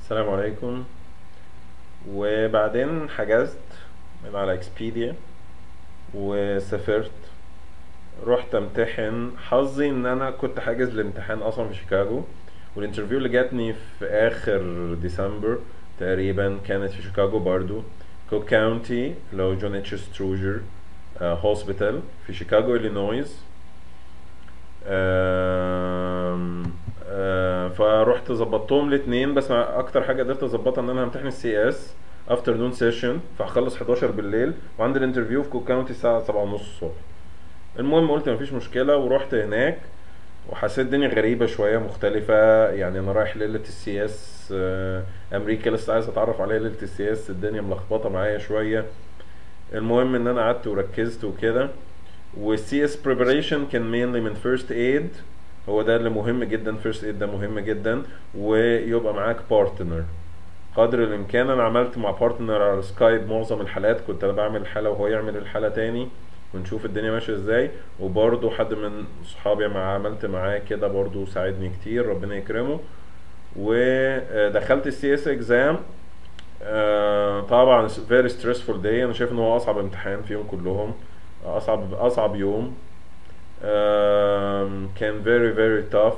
السلام عليكم وبعدين حجزت من على اكسبيديا وسافرت رحت امتحن حظي ان انا كنت حاجز الامتحان اصلا في شيكاغو والانترفيو اللي جاتني في اخر ديسمبر تقريبا كانت في شيكاغو برضو كوك كاونتي اللي هو جون اتش ستروجر هوسبيتال في شيكاغو الينويز آم، آه، فرحت ظبطتهم الاثنين بس مع- اكتر حاجه قدرت اظبطها ان انا همتحن السي اس افتر سيشن فهخلص 11 بالليل وعندي الانترفيو في كوك كاونتي الساعه 7 ونص الصبح المهم قلت مفيش مشكله ورحت هناك وحسيت الدنيا غريبه شويه مختلفه يعني انا رايح ليله السي اس امريكا لسه عايز اتعرف عليها ليله السي اس الدنيا ملخبطه معايا شويه المهم ان انا قعدت وركزت وكده والسي اس بريباريشن كان مينلي من فيرست ايد هو ده اللي مهم جدا فيرست ايد ده مهم جدا ويبقى معاك بارتنر قدر الامكان انا عملت مع بارتنر على سكايب معظم الحالات كنت انا بعمل حاله وهو يعمل الحاله تاني ونشوف الدنيا ماشيه ازاي وبرضه حد من صحابي مع عملت معاه كده برضه ساعدني كتير ربنا يكرمه ودخلت السي اس اكزام طبعا فيري ستريسفول داي انا شايف ان هو اصعب امتحان فيهم كلهم اصعب اصعب يوم آم، كان فيري فيري تاف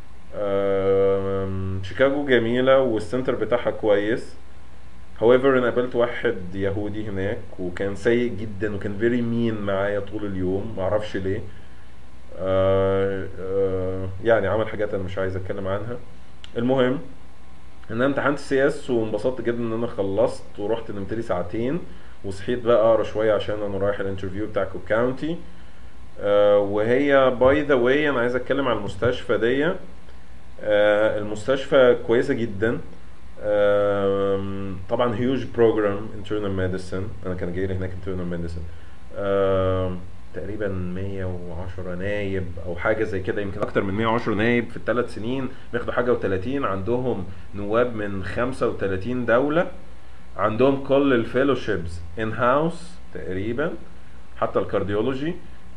شيكاغو جميلة والسنتر بتاعها كويس however انا قابلت واحد يهودي هناك وكان سيء جدا وكان فيري مين معايا طول اليوم معرفش ليه آه، آه، يعني عمل حاجات انا مش عايز اتكلم عنها المهم ان انا امتحنت السي اس وانبسطت جدا ان انا خلصت ورحت نمت لي ساعتين وصحيت بقى اقرا شويه عشان انا رايح الانترفيو بتاع كوك كاونتي آه، وهي باي ذا واي انا عايز اتكلم عن المستشفى دي آه، المستشفى كويسه جدا آم، طبعا هيوج بروجرام انترنال ميديسن انا كان جاي لي هناك انترنال ميديسن تقريبا 110 نايب او حاجه زي كده يمكن اكتر من 110 نايب في الثلاث سنين بياخدوا حاجه و30 عندهم نواب من 35 دوله عندهم كل الفيلوشيبس ان هاوس تقريبا حتى الكارديولوجي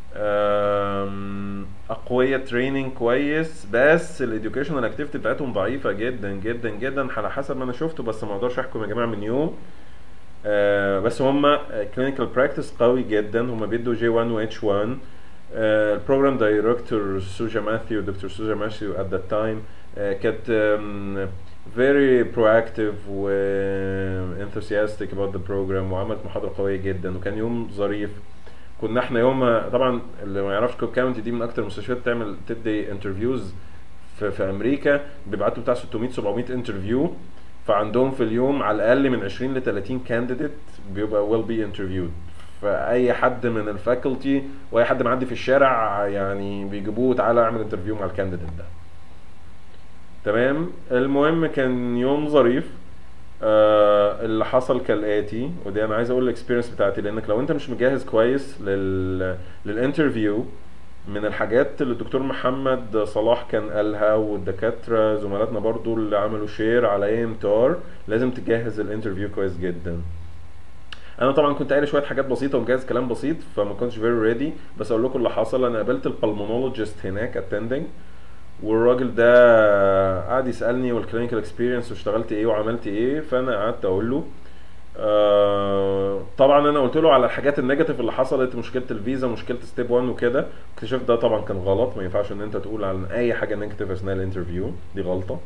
أم، اقوياء تريننج كويس بس الاديوكيشنال اكتيفيتي بتاعتهم ضعيفه جدا جدا جدا على حسب ما انا شفته بس ما اقدرش احكم يا جماعه من يوم آه، بس هم كلينيكال براكتس قوي جدا هم بيدوا جي 1 و اتش 1 البروجرام دايركتور سوجا ماثيو دكتور سوجا ماثيو at that time آه، كانت um, very proactive و enthusiastic about the program وعملت محاضرة قوية جدا وكان يوم ظريف كنا احنا يوم طبعا اللي ما يعرفش كوك كاونتي دي من اكتر المستشفيات بتعمل تدي انترفيوز في, في امريكا بيبعتوا بتاع 600 700 انترفيو فعندهم في اليوم على الاقل من 20 ل 30 كانديديت بيبقى ويل بي انترفيود فاي حد من الفاكولتي واي حد معدي في الشارع يعني بيجيبوه تعالى اعمل انترفيو مع الكانديديت ده تمام المهم كان يوم ظريف آه اللي حصل كالاتي ودي انا عايز اقول الاكسبيرينس بتاعتي لانك لو انت مش مجهز كويس لل للانترفيو من الحاجات اللي الدكتور محمد صلاح كان قالها والدكاتره زملاتنا برضو اللي عملوا شير على اي امتار لازم تجهز الانترفيو كويس جدا انا طبعا كنت قايل شويه حاجات بسيطه ومجهز كلام بسيط فما كنتش فيري ريدي بس اقول لكم اللي حصل انا قابلت البلمونولوجيست هناك اتندنج والراجل ده قعد يسالني والكلينيكال اكسبيرينس واشتغلت ايه وعملت ايه فانا قعدت اقول له آه طبعا انا قلت له على الحاجات النيجاتيف اللي حصلت مشكله الفيزا مشكله ستيب 1 وكده اكتشفت ده طبعا كان غلط ما ينفعش ان انت تقول عن اي حاجه نيجاتيف اثناء الانترفيو دي غلطه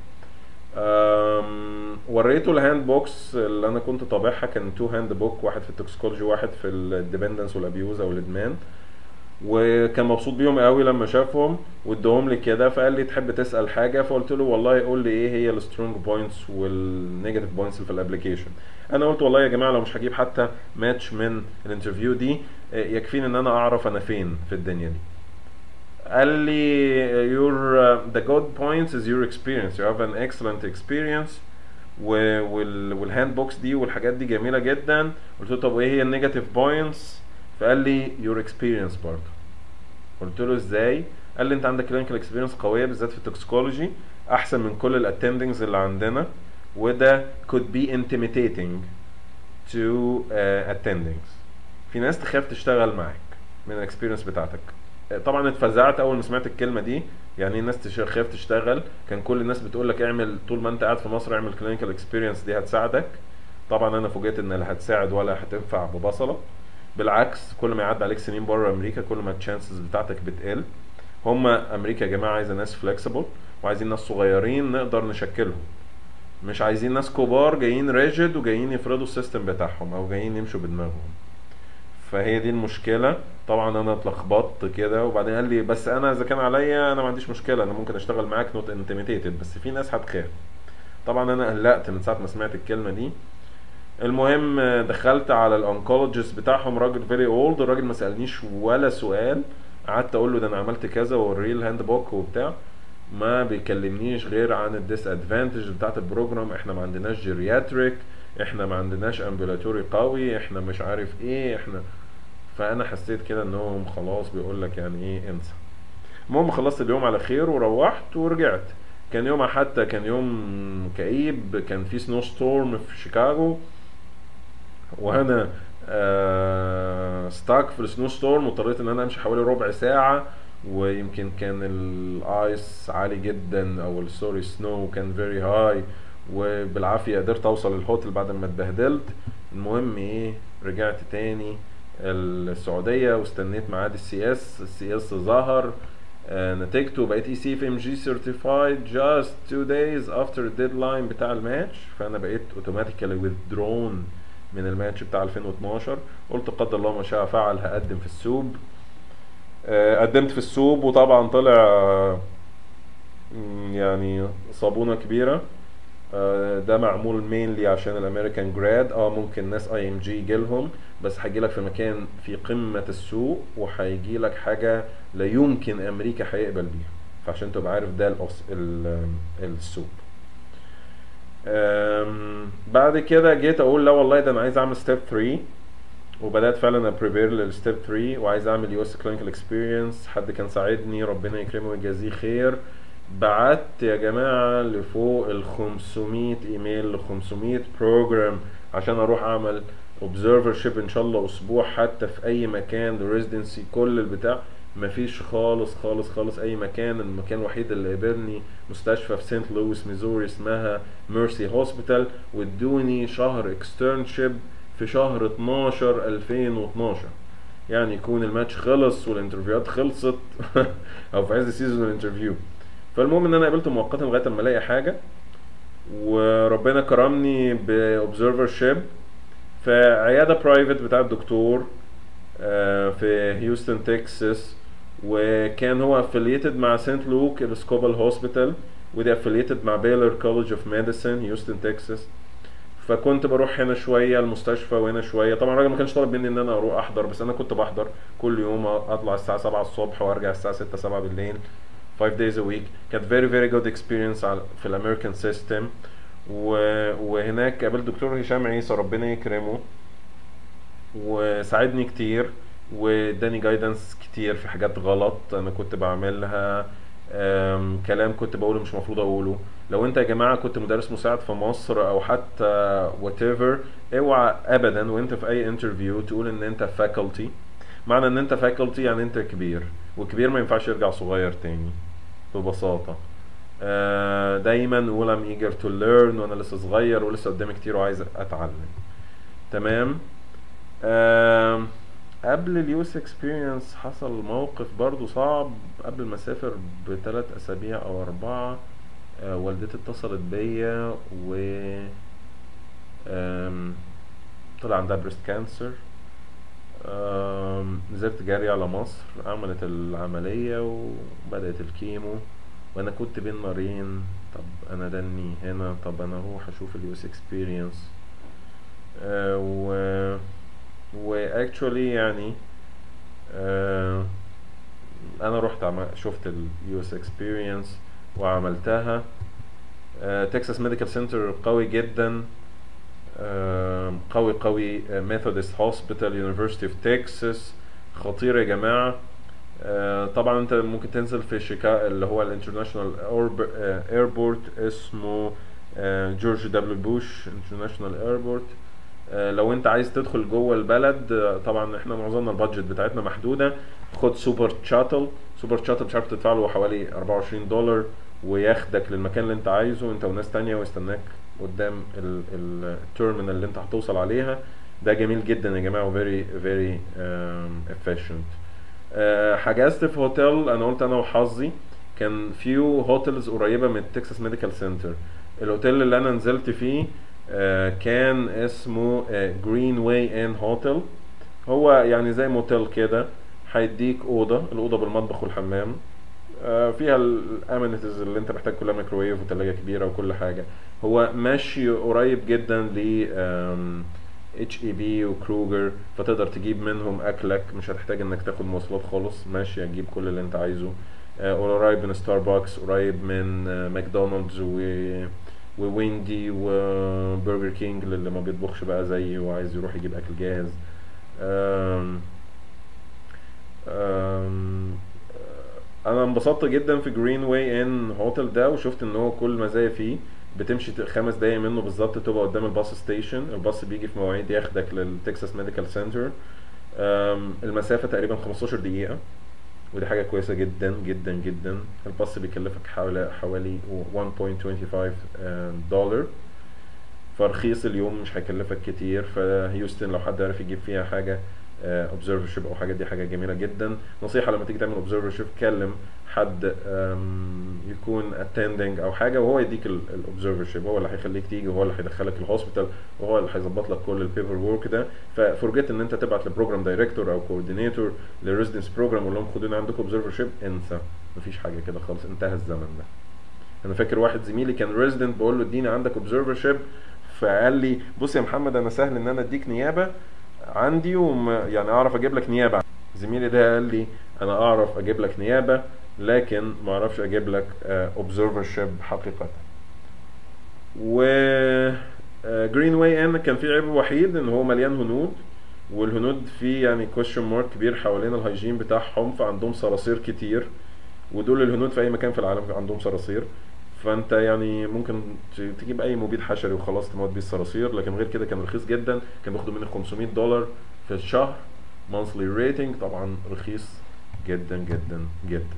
آم، وريته الهاند بوكس اللي انا كنت طابعها كان تو هاند بوك واحد في التوكسيكولوجي واحد في الديبندنس والابيوز او الادمان وكان مبسوط بيهم قوي لما شافهم واداهم لي كده فقال لي تحب تسال حاجه فقلت له والله قول لي ايه هي السترونج بوينتس والنيجاتيف بوينتس اللي في الابلكيشن انا قلت والله يا جماعه لو مش هجيب حتى ماتش من الانترفيو دي آه، يكفيني ان انا اعرف انا فين في الدنيا دي قال لي your uh, the good points is your experience you have an excellent experience و- وال والهاند بوكس دي والحاجات دي جميله جدا قلت له طب وايه هي النيجاتيف بوينتس فقال لي your experience برضه قلت له ازاي قال لي انت عندك كلينيكال اكسبيرينس قويه بالذات في التوكسيكولوجي احسن من كل الاتندنجز اللي عندنا وده could be intimidating to uh, attendings في ناس تخاف تشتغل معاك من الاكسبيرينس بتاعتك طبعا اتفزعت اول ما سمعت الكلمه دي يعني ايه الناس تش- خايف تشتغل كان كل الناس بتقول لك اعمل طول ما انت قاعد في مصر اعمل كلينيكال اكسبيرينس دي هتساعدك طبعا انا فوجئت ان لا هتساعد ولا هتنفع ببصله بالعكس كل ما يعدي عليك سنين بره امريكا كل ما التشانسز بتاعتك بتقل هما امريكا يا جماعه عايزه ناس فليكسيبل وعايزين ناس صغيرين نقدر نشكلهم مش عايزين ناس كبار جايين ريجيد وجايين يفرضوا السيستم بتاعهم او جايين يمشوا بدماغهم فهي دي المشكله طبعا انا اتلخبطت كده وبعدين قال لي بس انا اذا كان عليا انا ما عنديش مشكله انا ممكن اشتغل معاك نوت انتميتيتد بس في ناس هتخاف طبعا انا قلقت من ساعه ما سمعت الكلمه دي المهم دخلت على الانكولوجيست بتاعهم راجل فيري اولد الراجل ما سالنيش ولا سؤال قعدت اقول له ده انا عملت كذا واوريه الهاند بوك وبتاع ما بيكلمنيش غير عن الديس ادفانتج بتاعت البروجرام احنا ما عندناش جيرياتريك احنا ما عندناش امبولاتوري قوي احنا مش عارف ايه احنا فانا حسيت كده انهم خلاص بيقول لك يعني ايه انسى المهم خلصت اليوم على خير وروحت ورجعت كان يومها حتى كان يوم كئيب كان في سنو ستورم في شيكاغو وانا آه ستاك في السنو ستورم واضطريت ان انا امشي حوالي ربع ساعه ويمكن كان الايس عالي جدا او سوري سنو كان فيري هاي وبالعافيه قدرت اوصل الهوتل بعد ما اتبهدلت المهم ايه رجعت تاني السعوديه واستنيت ميعاد السي اس السي اس ظهر آه نتيجته بقيت اي سي اف ام جي سيرتيفايد جاست 2 دايز افتر الديدلاين بتاع الماتش فانا بقيت اوتوماتيكالي withdrawn من الماتش بتاع 2012 قلت قدر الله ما شاء فعل هقدم في السوب آه، قدمت في السوب وطبعا طلع آه، مم، يعني صابونة كبيرة آه، ده معمول مينلي عشان الامريكان جراد اه ممكن ناس اي ام جي يجيلهم بس هيجيلك في مكان في قمة السوق وهيجيلك حاجة لا يمكن امريكا هيقبل بيها فعشان تبقى عارف ده الأص... ال- السوق أم، بعد كده جيت اقول لا والله ده انا عايز اعمل ستيب 3 وبدات فعلا ابريبير للستيب 3 وعايز اعمل يو اس كلينيكال اكسبيرينس حد كان ساعدني ربنا يكرمه ويجازيه خير بعت يا جماعه لفوق ال 500 ايميل ل 500 بروجرام عشان اروح اعمل اوبزرفر شيب ان شاء الله اسبوع حتى في اي مكان ريزيدنسي كل البتاع مفيش خالص خالص خالص اي مكان المكان الوحيد اللي قابلني مستشفى في سانت لويس ميزوري اسمها ميرسي هوسبيتال وادوني شهر اكسترنشيب في شهر 12 2012 يعني يكون الماتش خلص والانترفيوهات خلصت او في عز السيزون الانترفيو فالمهم ان انا قابلته مؤقتا لغايه اما الاقي حاجه وربنا كرمني باوبزرفر شيب في عياده برايفت بتاع الدكتور آه، في هيوستن تكساس وكان هو افلييتد مع سانت لوك الاسكوبال هوسبيتال ودي افلييتد مع بايلر كولج اوف ميديسن هيوستن تكساس فكنت بروح هنا شويه المستشفى وهنا شويه طبعا الراجل ما كانش طالب مني ان انا اروح احضر بس انا كنت بحضر كل يوم اطلع الساعه 7 الصبح وارجع الساعه 6 7 بالليل 5 days a week كانت very very good experience على- في الامريكان سيستم وهناك قابلت دكتور هشام عيسى ربنا يكرمه وساعدني كتير واداني جايدنس كتير في حاجات غلط انا كنت بعملها أم، كلام كنت بقوله مش المفروض اقوله لو انت يا جماعه كنت مدرس مساعد في مصر او حتى وات ايفر اوعى ابدا وانت في اي انترفيو تقول ان انت فاكولتي معنى ان انت فاكولتي يعني انت كبير والكبير ما ينفعش يرجع صغير تاني ببساطه آه، دايما قول I'm eager to learn وانا لسه صغير ولسه قدامي كتير وعايز اتعلم تمام آم، قبل اليوس اكسبيرينس حصل موقف برضو صعب قبل ما اسافر بثلاث اسابيع او اربعة آه، والدتي اتصلت بيا و آم، طلع عندها بريست كانسر نزلت جري على مصر عملت العملية وبدأت الكيمو وانا كنت بين نارين طب انا دني هنا طب انا اروح اشوف اليوس اكسبيرينس و واكشولي يعني آه، انا رحت عم- شفت اليو اس اكسبيرينس وعملتها تكساس ميديكال سنتر قوي جدا آه، قوي قوي ميثودست هوسبيتال يونيفرسيتي اوف تكساس خطير يا جماعه آه، طبعا انت ممكن تنزل في شيكاغو اللي هو الانترناشونال ايربورت اسمه آه، جورج دبليو بوش انترناشونال ايربورت آه، لو انت عايز تدخل جوه البلد آه، طبعا احنا معظمنا البادجت بتاعتنا محدوده خد سوبر تشاتل سوبر تشاتل مش عارف تدفع له حوالي 24 دولار وياخدك للمكان اللي انت عايزه انت وناس تانية ويستناك قدام ال- ال- التيرمينال اللي انت هتوصل عليها ده جميل جدا يا جماعه وفيري فيري efficient آه، حجزت في هوتيل انا قلت انا وحظي كان فيو هوتيلز قريبه من تكساس ميديكال سنتر الاوتيل اللي انا نزلت فيه آه، كان اسمه جرين واي ان هوتيل هو يعني زي موتيل كده هيديك اوضه الاوضه بالمطبخ والحمام آه، فيها الامينيتيز اللي انت محتاج كلها ميكروويف وثلاجه كبيره وكل حاجه هو ماشي قريب جدا ل اتش اي بي وكروجر فتقدر تجيب منهم اكلك مش هتحتاج انك تاخد مواصلات خالص ماشي هتجيب كل اللي انت عايزه آه، قريب من ستاربكس قريب من آه، ماكدونالدز و وويندي وبرجر كينج للي ما بيطبخش بقى زيي وعايز يروح يجيب اكل جاهز آم، آم، آه، انا انبسطت جدا في جرين واي ان هوتيل ده وشفت ان هو كل مزايا فيه بتمشي ت- خمس دقايق منه بالظبط تبقى قدام الباص ستيشن الباص بيجي في مواعيد ياخدك للتكساس ميديكال سنتر المسافة تقريبا 15 دقيقة ودي حاجة كويسة جدا جدا جدا الباص بيكلفك حوالي حوالي 1.25 دولار فرخيص اليوم مش هيكلفك كتير فهيوستن لو حد عرف يجيب فيها حاجة اوبزرفر شيب او حاجه دي حاجه جميله جدا نصيحه لما تيجي تعمل اوبزرفر شيب كلم حد آم، يكون اتندنج او حاجه وهو يديك الاوبزرفر شيب هو اللي هيخليك تيجي وهو اللي هيدخلك الهوسبيتال وهو اللي هيظبط لك كل البيبر وورك ده ففورجيت ان انت تبعت لبروجرام دايركتور او كوردينيتور للريزدنس بروجرام ولا لهم خدونا عندكم اوبزرفر شيب انسى مفيش حاجه كده خالص انتهى الزمن ده انا فاكر واحد زميلي كان ريزيدنت بقول له اديني عندك اوبزرفر شيب فقال لي بص يا محمد انا سهل ان انا اديك نيابه عندي وم يعني اعرف اجيب لك نيابه زميلي ده قال لي انا اعرف اجيب لك نيابه لكن ما اعرفش اجيب لك اوبزرفر شيب حقيقه و جرين واي ان كان فيه عيب وحيد ان هو مليان هنود والهنود فيه يعني كويشن مارك كبير حوالين الهيجين بتاعهم فعندهم صراصير كتير ودول الهنود في اي مكان في العالم عندهم صراصير فانت يعني ممكن ت- تجيب اي مبيد حشري وخلاص تموت بيه الصراصير لكن غير كده كان رخيص جدا كان بياخدوا مني 500 دولار في الشهر مانثلي ريتنج طبعا رخيص جدا جدا جدا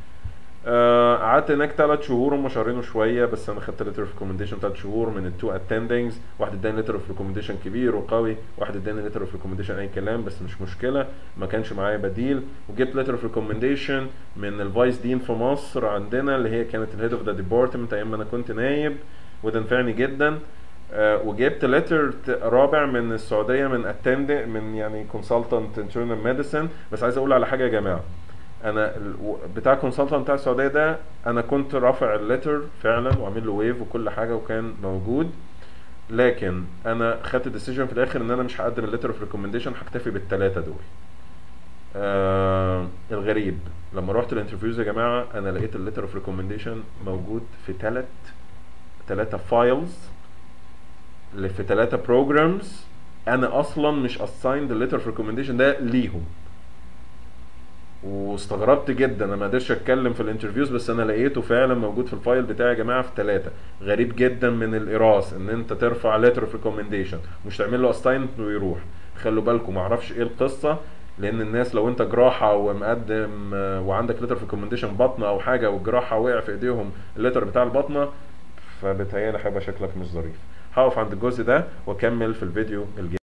آه، قعدت هناك ثلاث شهور هم شهرين وشويه بس انا خدت ليتر اوف ريكومنديشن ثلاث شهور من التو اتندنجز واحد اداني ليتر اوف ريكومنديشن كبير وقوي واحد اداني ليتر اوف ريكومنديشن اي كلام بس مش مشكله ما كانش معايا بديل وجبت ليتر اوف ريكومنديشن من الفايس دين في مصر عندنا اللي هي كانت الهيد اوف ذا ديبارتمنت ايام ما انا كنت نايب وده نفعني جدا آه، وجبت ليتر رابع من السعوديه من اتند من يعني كونسلتنت انترنال ميديسن بس عايز اقول على حاجه يا جماعه انا ال- و- بتاع كونسلتنت بتاع السعوديه ده انا كنت رافع الليتر فعلا وعامل له ويف وكل حاجه وكان موجود لكن انا خدت ديسيجن في الاخر ان انا مش هقدم الليتر اوف ريكومنديشن هكتفي بالثلاثه دول آه الغريب لما رحت الانترفيوز يا جماعه انا لقيت الليتر اوف ريكومنديشن موجود في ثلاث ثلاثه فايلز اللي في ثلاثه بروجرامز انا اصلا مش اسايند الليتر اوف ريكومنديشن ده ليهم واستغربت جدا انا ما قدرتش اتكلم في الانترفيوز بس انا لقيته فعلا موجود في الفايل بتاعي يا جماعه في ثلاثه غريب جدا من الايراس ان انت ترفع ليتر اوف ريكومنديشن مش تعمل له اساين ويروح خلوا بالكم ما اعرفش ايه القصه لان الناس لو انت جراحه ومقدم آه، وعندك ليتر اوف ريكومنديشن بطنه او حاجه والجراحه وقع في ايديهم الليتر بتاع البطنه فبتهيألي هيبقى شكلك مش ظريف هقف عند الجزء ده واكمل في الفيديو الجاي